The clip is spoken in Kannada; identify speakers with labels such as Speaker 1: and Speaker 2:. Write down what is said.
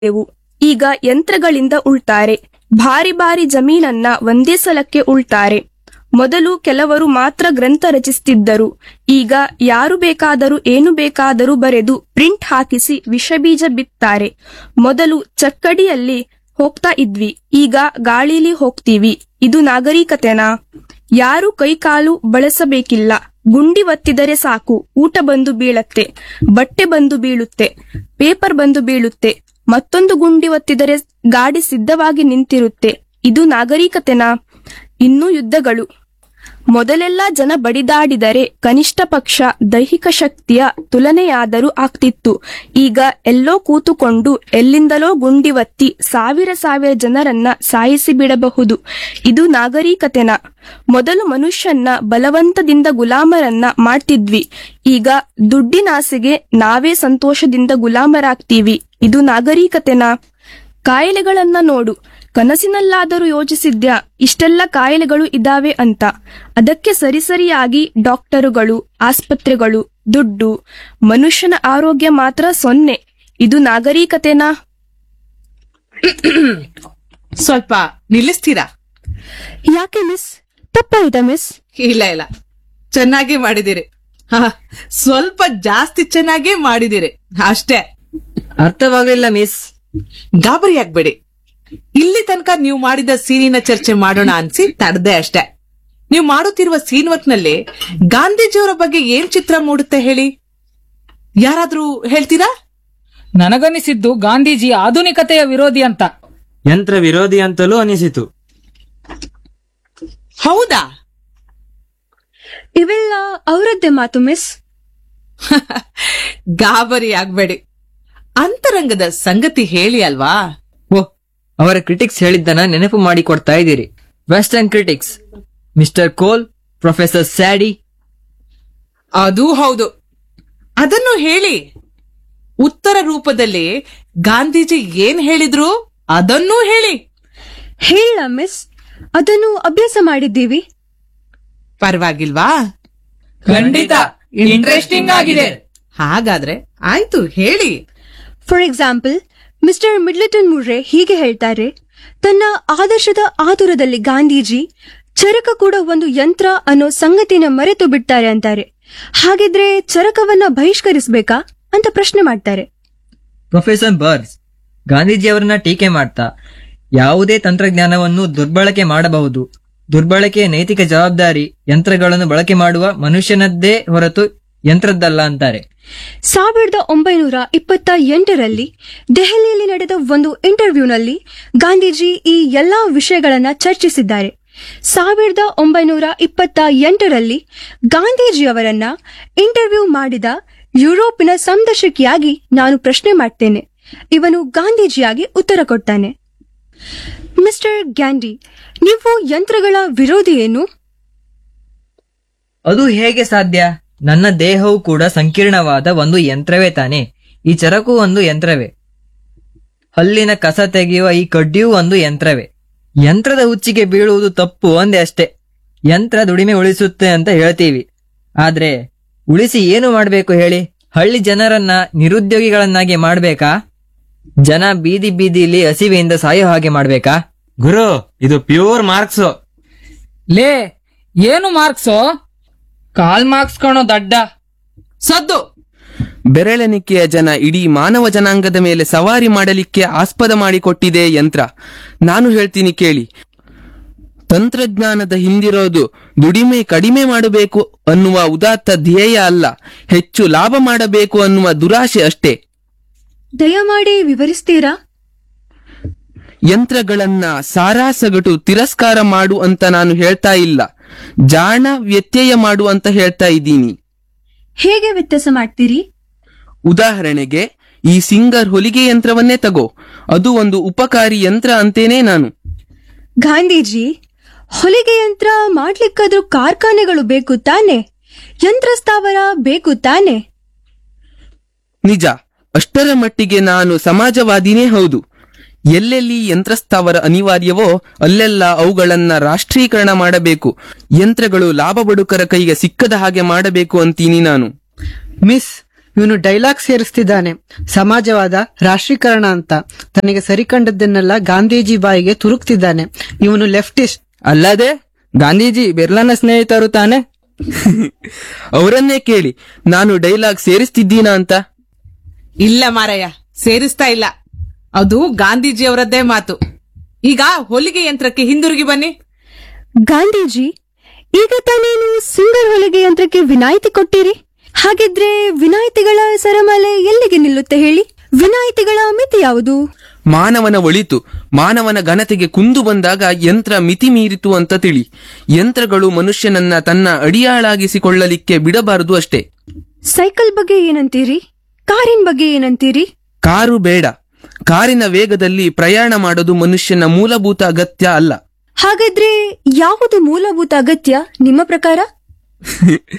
Speaker 1: ಇದ್ದೆವು ಈಗ ಯಂತ್ರಗಳಿಂದ ಉಳ್ತಾರೆ ಭಾರಿ ಭಾರಿ ಜಮೀನನ್ನ ಒಂದೇ ಸಲಕ್ಕೆ ಉಳ್ತಾರೆ ಮೊದಲು ಕೆಲವರು ಮಾತ್ರ ಗ್ರಂಥ ರಚಿಸುತ್ತಿದ್ದರು ಈಗ ಯಾರು ಬೇಕಾದರೂ ಏನು ಬೇಕಾದರೂ ಬರೆದು ಪ್ರಿಂಟ್ ಹಾಕಿಸಿ ವಿಷಬೀಜ ಬಿತ್ತಾರೆ ಮೊದಲು ಚಕ್ಕಡಿಯಲ್ಲಿ ಹೋಗ್ತಾ ಇದ್ವಿ ಈಗ ಗಾಳಿಲಿ ಹೋಗ್ತೀವಿ ಇದು ನಾಗರಿಕತೆನಾ ಯಾರು ಕೈಕಾಲು ಬಳಸಬೇಕಿಲ್ಲ ಗುಂಡಿ ಒತ್ತಿದರೆ ಸಾಕು ಊಟ ಬಂದು ಬೀಳತ್ತೆ ಬಟ್ಟೆ ಬಂದು ಬೀಳುತ್ತೆ ಪೇಪರ್ ಬಂದು ಬೀಳುತ್ತೆ ಮತ್ತೊಂದು ಗುಂಡಿ ಒತ್ತಿದರೆ ಗಾಡಿ ಸಿದ್ಧವಾಗಿ ನಿಂತಿರುತ್ತೆ ಇದು ನಾಗರಿಕತೆನಾ ಇನ್ನೂ ಯುದ್ಧಗಳು ಮೊದಲೆಲ್ಲ ಜನ ಬಡಿದಾಡಿದರೆ ಕನಿಷ್ಠ ಪಕ್ಷ ದೈಹಿಕ ಶಕ್ತಿಯ ತುಲನೆಯಾದರೂ ಆಗ್ತಿತ್ತು ಈಗ ಎಲ್ಲೋ ಕೂತುಕೊಂಡು ಎಲ್ಲಿಂದಲೋ ಗುಂಡಿ ಒತ್ತಿ ಸಾವಿರ ಸಾವಿರ ಜನರನ್ನ ಸಾಯಿಸಿ ಬಿಡಬಹುದು ಇದು ನಾಗರಿಕತೆನ ಮೊದಲು ಮನುಷ್ಯನ್ನ ಬಲವಂತದಿಂದ ಗುಲಾಮರನ್ನ ಮಾಡ್ತಿದ್ವಿ ಈಗ ದುಡ್ಡಿನಾಸೆಗೆ ನಾವೇ ಸಂತೋಷದಿಂದ ಗುಲಾಮರಾಗ್ತೀವಿ ಇದು ನಾಗರಿಕತೆನಾ ಕಾಯಿಲೆಗಳನ್ನ ನೋಡು ಕನಸಿನಲ್ಲಾದರೂ ಯೋಚಿಸಿದ್ಯಾ ಇಷ್ಟೆಲ್ಲ ಕಾಯಿಲೆಗಳು ಇದಾವೆ ಅಂತ ಅದಕ್ಕೆ ಸರಿಸರಿಯಾಗಿ ಡಾಕ್ಟರುಗಳು ಆಸ್ಪತ್ರೆಗಳು ದುಡ್ಡು ಮನುಷ್ಯನ ಆರೋಗ್ಯ ಮಾತ್ರ ಸೊನ್ನೆ ಇದು ನಾಗರಿಕತೆನಾ
Speaker 2: ಸ್ವಲ್ಪ ನಿಲ್ಲಿಸ್ತೀರಾ
Speaker 1: ಯಾಕೆ ಮಿಸ್ ತಪ್ಪಾಯ್ತಾ ಮಿಸ್
Speaker 2: ಇಲ್ಲ ಇಲ್ಲ ಚೆನ್ನಾಗಿ ಮಾಡಿದಿರಿ ಹ, ಸ್ವಲ್ಪ ಜಾಸ್ತಿ ಚೆನ್ನಾಗೇ ಮಾಡಿದಿರಿ ಅಷ್ಟೇ
Speaker 3: ಅರ್ಥವಾಗಲಿಲ್ಲ ಮಿಸ್
Speaker 2: ಗಾಬರಿ ಆಗ್ಬೇಡಿ ಇಲ್ಲಿ ತನಕ ನೀವು ಮಾಡಿದ ಸೀನಿನ ಚರ್ಚೆ ಮಾಡೋಣ ಅನ್ಸಿ ತಡ್ದೆ ಅಷ್ಟೇ ನೀವು ಮಾಡುತ್ತಿರುವ ಸೀನ್ ವರ್ಕ್ ನಲ್ಲಿ ಗಾಂಧೀಜಿಯವರ ಬಗ್ಗೆ ಏನ್ ಚಿತ್ರ ಮೂಡುತ್ತೆ ಹೇಳಿ ಯಾರಾದ್ರೂ ಹೇಳ್ತೀರಾ
Speaker 4: ನನಗನಿಸಿದ್ದು ಗಾಂಧೀಜಿ ಆಧುನಿಕತೆಯ ವಿರೋಧಿ ಅಂತ
Speaker 3: ಯಂತ್ರ ವಿರೋಧಿ ಅಂತಲೂ ಅನಿಸಿತು
Speaker 2: ಹೌದಾ
Speaker 1: ಇವೆಲ್ಲ ಅವರದ್ದೇ ಮಾತು ಮಿಸ್
Speaker 2: ಗಾಬರಿ ಆಗ್ಬೇಡಿ ಅಂತರಂಗದ ಸಂಗತಿ ಹೇಳಿ ಅಲ್ವಾ
Speaker 3: ಓಹ್ ಅವರ ಕ್ರಿಟಿಕ್ಸ್ ಹೇಳಿದ್ದನ್ನ ನೆನಪು ಮಾಡಿ ಕೊಡ್ತಾ ಇದ್ದೀರಿ western critics mister Cole professor ಸ್ಯಾಡಿ
Speaker 2: ಅದೂ ಹೌದು ಅದನ್ನು ಹೇಳಿ ಉತ್ತರ ರೂಪದಲ್ಲಿ ಗಾಂಧೀಜಿ ಏನ್ ಹೇಳಿದ್ರು ಅದನ್ನೂ ಹೇಳಿ
Speaker 1: ಹೇಳ ಮಿಸ್ ಅದನ್ನು ಅಭ್ಯಾಸ ಮಾಡಿದ್ದೀವಿ
Speaker 2: ಪರವಾಗಿಲ್ವಾ
Speaker 4: ಖಂಡಿತ ಇಂಟ್ರೆಸ್ಟಿಂಗ್ ಆಗಿದೆ
Speaker 2: ಹಾಗಾದ್ರೆ ಆಯ್ತು ಹೇಳಿ
Speaker 5: for example mister Middleton Murry ಹೀಗೆ ಹೇಳ್ತಾರೆ ತನ್ನ ಆದರ್ಶದ ಆತುರದಲ್ಲಿ ಗಾಂಧೀಜಿ ಚರಕ ಕೂಡ ಒಂದು ಯಂತ್ರ ಅನ್ನೋ ಸಂಗತಿನ ಮರೆತು ಬಿಡ್ತಾರೆ ಅಂತಾರೆ ಹಾಗಿದ್ರೆ ಚರಕವನ್ನ ಬಹಿಷ್ಕರಿಸಬೇಕಾ ಅಂತ ಪ್ರಶ್ನೆ ಮಾಡ್ತಾರೆ
Speaker 3: ಪ್ರೊಫೆಸರ್ ಬರ್ಸ್ ಗಾಂಧೀಜಿಯವರನ್ನ ಟೀಕೆ ಮಾಡ್ತಾ ಯಾವುದೇ ತಂತ್ರಜ್ಞಾನವನ್ನು ದುರ್ಬಳಕೆ ಮಾಡಬಹುದು ದುರ್ಬಳಕೆಯ ನೈತಿಕ ಜವಾಬ್ದಾರಿ ಯಂತ್ರಗಳನ್ನು ಬಳಕೆ ಮಾಡುವ ಮನುಷ್ಯನದ್ದೇ ಹೊರತು ಯಂತ್ರದ್ದಲ್ಲ ಅಂತಾರೆ
Speaker 5: ಸಾವಿರದ ಒಂಬೈನೂರ ಇಪ್ಪತ್ತ ಎಂಟರಲ್ಲಿ ದೆಹಲಿಯಲ್ಲಿ ನಡೆದ ಒಂದು ಇಂಟರ್ವ್ಯೂನಲ್ಲಿ ಗಾಂಧೀಜಿ ಈ ಎಲ್ಲಾ ವಿಷಯಗಳನ್ನ ಚರ್ಚಿಸಿದ್ದಾರೆ ಸಾವಿರದ ಒಂಬೈನೂರ ಇಪ್ಪತ್ತ ಎಂಟರಲ್ಲಿ ಗಾಂಧೀಜಿಯವರನ್ನ ಇಂಟರ್ವ್ಯೂ ಮಾಡಿದ ಯುರೋಪಿನ ಸಂದರ್ಶಕಿಯಾಗಿ ನಾನು ಪ್ರಶ್ನೆ ಮಾಡ್ತೇನೆ ಇವನು ಗಾಂಧೀಜಿಯಾಗಿ ಉತ್ತರ ಕೊಡ್ತಾನೆ ಮಿಸ್ಟರ್ ಗ್ಯಾಂಡಿ ನೀವು ಯಂತ್ರಗಳ ವಿರೋಧಿ ಏನು
Speaker 3: ಅದು ಹೇಗೆ ಸಾಧ್ಯ ನನ್ನ ದೇಹವು ಕೂಡ ಸಂಕೀರ್ಣವಾದ ಒಂದು ಯಂತ್ರವೇ ತಾನೆ ಈ ಚರಕು ಒಂದು ಯಂತ್ರವೇ ಹಲ್ಲಿನ ಕಸ ತೆಗೆಯುವ ಈ ಕಡ್ಡಿಯೂ ಒಂದು ಯಂತ್ರವೇ ಯಂತ್ರದ ಹುಚ್ಚಿಗೆ ಬೀಳುವುದು ತಪ್ಪು ಒಂದೇ ಅಷ್ಟೇ ಯಂತ್ರ ದುಡಿಮೆ ಉಳಿಸುತ್ತೆ ಅಂತ ಹೇಳ್ತೀವಿ ಆದ್ರೆ ಉಳಿಸಿ ಏನು ಮಾಡ್ಬೇಕು ಹೇಳಿ ಹಳ್ಳಿ ಜನರನ್ನ ನಿರುದ್ಯೋಗಿಗಳನ್ನಾಗಿ ಮಾಡ್ಬೇಕಾ ಜನ ಬೀದಿ ಬೀದಿಲಿ ಹಸಿವೆಯಿಂದ ಸಾಯೋ ಹಾಗೆ ಮಾಡ್ಬೇಕಾ
Speaker 6: ಗುರು ಇದು ಪ್ಯೂರ್ ಮಾರ್ಕ್ಸ್
Speaker 4: ಲೇ ಏನು ಮಾರ್ಕ್ಸೋ ಕಾಲ್ ಮಾರ್ಕ್ಸ್ ಕಣೋ ದಡ್ಡ
Speaker 2: ಸದ್ದು
Speaker 7: ಬೆರಳೆಣಿಕೆಯ ಜನ ಇಡೀ ಮಾನವ ಜನಾಂಗದ ಮೇಲೆ ಸವಾರಿ ಮಾಡಲಿಕ್ಕೆ ಆಸ್ಪದ ಮಾಡಿಕೊಟ್ಟಿದೆ ಯಂತ್ರ ನಾನು ಹೇಳ್ತೀನಿ ಕೇಳಿ ತಂತ್ರಜ್ಞಾನದ ಹಿಂದಿರೋದು ದುಡಿಮೆ ಕಡಿಮೆ ಮಾಡಬೇಕು ಅನ್ನುವ ಉದಾತ್ತ ಧ್ಯೇಯ ಅಲ್ಲ ಹೆಚ್ಚು ಲಾಭ ಮಾಡಬೇಕು ಅನ್ನುವ ದುರಾಶೆ ಅಷ್ಟೇ
Speaker 5: ದಯಮಾಡಿ ವಿವರಿಸ್ತೀರಾ
Speaker 7: ಯಂತ್ರಗಳನ್ನ ಸಾರಾಸಗಟು ತಿರಸ್ಕಾರ ಮಾಡು ಅಂತ ನಾನು ಹೇಳ್ತಾ ಇಲ್ಲ ಜಾಣ ವ್ಯತ್ಯಯ ಮಾಡು ಅಂತ ಹೇಳ್ತಾ ಇದ್ದೀನಿ
Speaker 5: ಹೇಗೆ ವ್ಯತ್ಯಾಸ ಮಾಡ್ತೀರಿ
Speaker 7: ಉದಾಹರಣೆಗೆ ಈ ಸಿಂಗರ್ ಹೊಲಿಗೆ ಯಂತ್ರವನ್ನೇ ತಗೋ ಅದು ಒಂದು ಉಪಕಾರಿ ಯಂತ್ರ ಅಂತೇನೆ ನಾನು
Speaker 5: ಗಾಂಧೀಜಿ ಹೊಲಿಗೆ ಯಂತ್ರ ಮಾಡ್ಲಿಕ್ಕಾದ್ರೂ ಕಾರ್ಖಾನೆಗಳು ಬೇಕು ತಾನೆ ಯಂತ್ರ ಸ್ಥಾವರ ಬೇಕು ತಾನೆ
Speaker 7: ನಿಜ ಅಷ್ಟರ ಮಟ್ಟಿಗೆ ನಾನು ಸಮಾಜವಾದಿನೇ ಹೌದು ಎಲ್ಲೆಲ್ಲಿ ಯಂತ್ರಸ್ಥಾವರ ಅನಿವಾರ್ಯವೋ ಅಲ್ಲೆಲ್ಲ ಅವುಗಳನ್ನ ರಾಷ್ಟ್ರೀಕರಣ ಮಾಡಬೇಕು ಯಂತ್ರಗಳು ಲಾಭ ಬಡುಕರ ಕೈಗೆ ಸಿಕ್ಕದ ಹಾಗೆ ಮಾಡಬೇಕು ಅಂತೀನಿ ನಾನು
Speaker 3: ಮಿಸ್
Speaker 8: ಇವನು ಡೈಲಾಗ್ ಸೇರಿಸ್ತಿದ್ದಾನೆ ಸಮಾಜವಾದ ರಾಷ್ಟ್ರೀಕರಣ ಅಂತ ತನಗೆ ಸರಿಕಂಡದ್ದನ್ನೆಲ್ಲ ಗಾಂಧೀಜಿ ಬಾಯಿಗೆ ತುರುಕ್ತಿದ್ದಾನೆ ಇವನು ಲೆಫ್ಟಿಸ್ಟ್
Speaker 3: ಅಲ್ಲದೆ ಗಾಂಧೀಜಿ ಬಿರ್ಲಾನ ಸ್ನೇಹಿತರು ತಾನೆ
Speaker 7: ಅವರನ್ನೇ ಕೇಳಿ ನಾನು ಡೈಲಾಗ್ ಸೇರಿಸ್ತಿದ್ದೀನಾ ಅಂತ
Speaker 2: ಇಲ್ಲ ಮಾರಯ್ಯ ಸೇರಿಸ್ತಾ ಇಲ್ಲ ಅದು ಗಾಂಧೀಜಿಯವರದ್ದೇ ಮಾತು ಈಗ ಹೊಲಿಗೆ ಯಂತ್ರಕ್ಕೆ ಹಿಂದಿರುಗಿ ಬನ್ನಿ
Speaker 5: ಗಾಂಧೀಜಿ ಈಗ ತಾನೇನು ಸಿಂಗರ್ ಹೊಲಿಗೆ ಯಂತ್ರಕ್ಕೆ ವಿನಾಯಿತಿ ಕೊಟ್ಟಿರಿ ಹಾಗಿದ್ರೆ ವಿನಾಯಿತಿಗಳ ಸರಮಾಲೆ ಎಲ್ಲಿಗೆ ನಿಲ್ಲುತ್ತೆ ಹೇಳಿ ವಿನಾಯಿತಿಗಳ ಮಿತಿ ಯಾವುದು
Speaker 7: ಮಾನವನ ಒಳಿತು ಮಾನವನ ಘನತೆಗೆ ಕುಂದು ಬಂದಾಗ ಯಂತ್ರ ಮಿತಿ ಮೀರಿತು ಅಂತ ತಿಳಿ ಯಂತ್ರಗಳು ಮನುಷ್ಯನನ್ನ ತನ್ನ ಅಡಿಯಾಳಾಗಿಸಿಕೊಳ್ಳಲಿಕ್ಕೆ ಬಿಡಬಾರದು ಅಷ್ಟೇ
Speaker 5: ಸೈಕಲ್ ಬಗ್ಗೆ ಏನಂತೀರಿ ಕಾರಿನ ಬಗ್ಗೆ ಏನಂತೀರಿ
Speaker 7: ಕಾರು ಬೇಡ ಕಾರಿನ ವೇಗದಲ್ಲಿ ಪ್ರಯಾಣ ಮಾಡೋದು ಮನುಷ್ಯನ ಮೂಲಭೂತ ಅಗತ್ಯ ಅಲ್ಲ
Speaker 5: ಹಾಗಾದ್ರೆ ಯಾವುದು ಮೂಲಭೂತ ಅಗತ್ಯ ನಿಮ್ಮ ಪ್ರಕಾರ